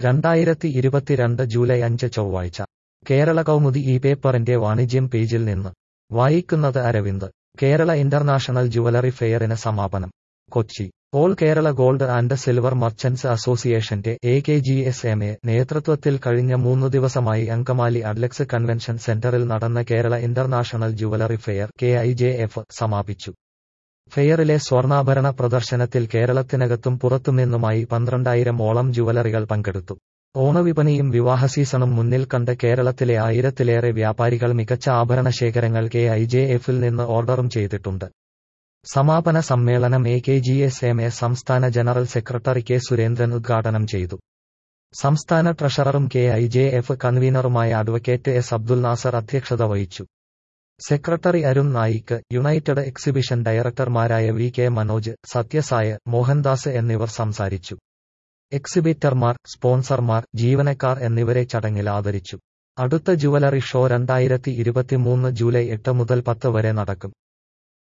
രണ്ടായിരത്തി ഇരുപത്തിരണ്ട് ജൂലൈ അഞ്ച് ചൊവ്വാഴ്ച കേരള കൗമുദി ഈ പേപ്പറിന്റെ വാണിജ്യം പേജിൽ നിന്ന് വായിക്കുന്നത് അരവിന്ദ് കേരള ഇന്റർനാഷണൽ ജുവലറി ഫെയറിന് സമാപനം Kochi all Kerala gold and silver merchants അസോസിയേഷന്റെ A K G S M A നേതൃത്വത്തിൽ കഴിഞ്ഞ മൂന്നു ദിവസമായി അങ്കമാലി അഡ്ലക്സ് കൺവെൻഷൻ സെന്ററിൽ നടന്ന Kerala international jewellery fair K I J F സമാപിച്ചു ഫെയറിലെ സ്വർണ്ണാഭരണ പ്രദർശനത്തിൽ കേരളത്തിനകത്തും പുറത്തുനിന്നുമായി പന്ത്രണ്ടായിരം ഓളം ജുവലറികൾ പങ്കെടുത്തു ഓണവിപണിയും വിവാഹ സീസണും മുന്നിൽ കണ്ട് കേരളത്തിലെ ആയിരത്തിലേറെ വ്യാപാരികൾ മികച്ച ആഭരണ ശേഖരങ്ങൾ കെ ഐ ജെ എഫിൽ നിന്ന് ഓർഡറും ചെയ്തിട്ടുണ്ട് സമാപന സമ്മേളനം A K G S M A സംസ്ഥാന ജനറൽ സെക്രട്ടറി കെ സുരേന്ദ്രൻ ഉദ്ഘാടനം ചെയ്തു സംസ്ഥാന ട്രഷററും കെ ഐ ജെ എഫ് കൺവീനറുമായ അഡ്വക്കേറ്റ് എസ് അബ്ദുൽ നാസർ അധ്യക്ഷത വഹിച്ചു secretary Arun Naik united exhibition ഡയറക്ടർമാരായ വി കെ മനോജ് സത്യസായ മോഹൻദാസ് എന്നിവർ സംസാരിച്ചു എക്സിബിറ്റർമാർ സ്പോൺസർമാർ ജീവനക്കാർ എന്നിവരെ ചടങ്ങിൽ ആദരിച്ചു അടുത്ത ജുവലറി ഷോ രണ്ടായിരത്തി ഇരുപത്തിമൂന്ന് ജൂലൈ എട്ട് മുതൽ പത്ത് വരെ നടക്കും